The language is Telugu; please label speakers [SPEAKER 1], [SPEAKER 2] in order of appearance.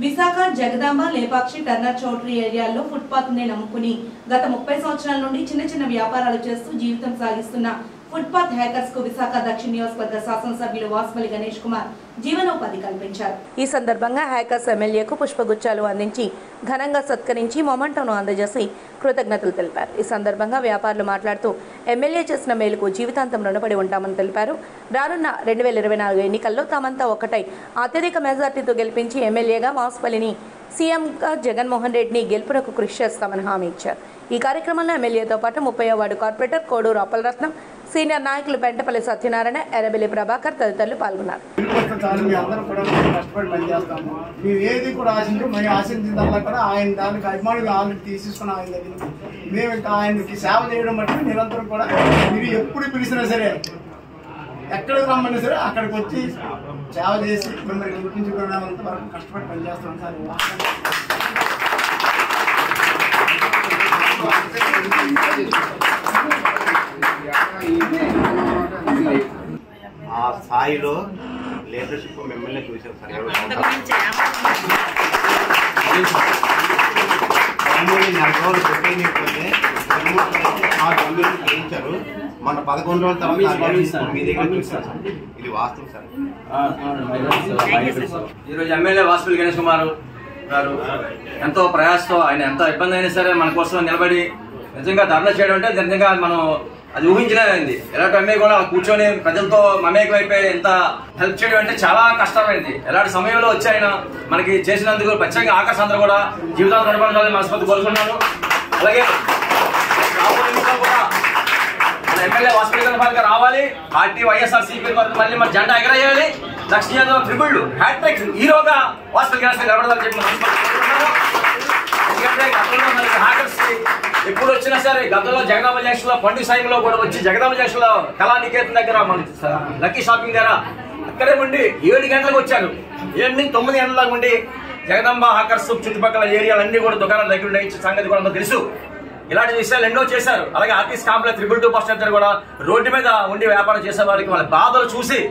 [SPEAKER 1] విశాఖ జగదాంబ లేపాక్షి టర్నర్ చౌట్రీ ఏరియాల్లో ఫుట్పాత్ ని నమ్ముకుని గత ముప్పై సంవత్సరాల నుండి చిన్న చిన్న వ్యాపారాలు చేస్తూ జీవితం సాగిస్తున్న ఫుట్పాత్ హ్యాకర్స్ కు విశాఖ దక్షిణ నియోజకవర్గ శాసనసభ్యులు వాస్మలి గణేష్ కుమార్ జీవనోపాధి కల్పించారు ఈ సందర్భంగా హ్యాకర్స్ ఎమ్మెల్యేకు పుష్పగుచ్చాలు అందించి ఘనంగా సత్కరించి మొమెంటోను అందజేసి కృతజ్ఞతలు తెలిపారు ఈ సందర్భంగా వ్యాపారులు మాట్లాడుతూ ఎమ్మెల్యే చేసిన మేలుకు జీవితాంతం రుణపడి ఉంటామని తెలిపారు రానున్న రెండు వేల ఇరవై నాలుగు ఎన్నికల్లో తామంతా ఒక్కటై అత్యధిక మెజార్టీతో గెలిపించి ఎమ్మెల్యేగా వాసుపల్లిని సీఎంగా జగన్మోహన్ రెడ్డిని గెలుపునకు కృషి చేస్తామని హామీ ఇచ్చారు ఈ కార్యక్రమంలో ఎమ్మెల్యేతో పాటు ముప్పై ward corporator Koduru Appalaratnam senior నాయకులు పెంటపల్లి సత్యనారాయణ ఎర్రబెల్లి ప్రభాకర్ తదితరులు పాల్గొన్నారు
[SPEAKER 2] ఇంకొక చాలు మీ అందరూ కూడా మేము కష్టపడి పనిచేస్తాము మేము ఏది కూడా ఆశించు మేము ఆశించిందల్లా కూడా ఆయన దానికి అభిమానులు ఆల్రెడీ తీసేసుకుని ఆయన దగ్గర మేము ఇంకా ఆయనకి సేవ చేయడం బట్టి నిరంతరం కూడా మీరు ఎప్పుడు పిలిచినా సరే ఎక్కడికి రమ్మన్నా సరే అక్కడికి వచ్చి సేవ చేసి మిమ్మల్ని గెలిపించుకున్నంత వరకు కష్టపడి పనిచేస్తాం సార్
[SPEAKER 3] ఆ స్థాయిలో లీడర్షిప్ మిమ్మల్ని చూసాం సార్ ఎవరు మామూలు నెల రోజులు పెట్టేయకపోతే ఆ గమ్యం చేయించారు మన పదకొండు రోజుల తర్వాత ఆ గమ్యం మీ దగ్గర చూసాం సార్ ఇది వాస్తవం సార్
[SPEAKER 4] ఈరోజు ఎమ్మెల్యే వాసుపల్లి గణేష్ కుమార్ గారు ఎంతో ప్రయాసతో ఆయన ఎంత ఇబ్బంది అయినా సరే మన కోసం నిలబడి నిజంగా ధర్నా చేయడం అంటే నిజంగా మనం అది ఊహించలేదండి ఎలాంటి ఎమ్మెల్యే కూడా అలా కూర్చొని ప్రజలతో మమేకం అయిపోయి ఎంత హెల్ప్ చేయడం అంటే చాలా కష్టమైంది ఎలాంటి సమయంలో వచ్చి ఆయన మనకి చేసినందుకు ప్రత్యేకంగా ఆకర్షణ అందరూ కూడా జీవితాలు నడపడాలని మనస్ఫూర్తి కోరుకున్నాను అలాగే రాబోయే ఎన్నికల్లో కూడా మన ఎమ్మెల్యే వాసుపల్లి గణపాల్ గారు రావాలి పార్టీ వైఎస్ఆర్ సిపి వరకు మళ్ళీ మన జెండా ఎగరేయాలి దక్షిణ త్రిబుళ్ళు హ్యాట్రిక్ హీరోగా వాసుపల్లి గణేష్ గారు నిలబడాలని చెప్పి మనం కోరుకుంటున్నాము. ఎందుకంటే గతంలో మనకి hackers కి ఎప్పుడు వచ్చినా సరే గతంలో జగదాంబ జంక్షన్ లో పండుగ సమయంలో కూడా వచ్చి జగదాంబ జంక్షన్ లో కళానికేతన్ దగ్గర మన లక్కీ షాపింగ్ దగ్గర అక్కడే ఉండి ఏడు గంటలకు వచ్చారు ఏడు నుంచి తొమ్మిది గంటల దాకా ఉండి జగదాంబ హాకర్స్ చుట్టుపక్కల ఏరియాలన్నీ కూడా దుకాణాల దగ్గర ఉండే సంగతి కూడా మనకు తెలుసు ఇలాంటి విషయాలు ఎన్నో చేశారు అలాగే RTC complex triple two bus దగ్గర కూడా రోడ్డు మీద ఉండి వ్యాపారం చేసే వారికి వాళ్ళ బాధలు చూసి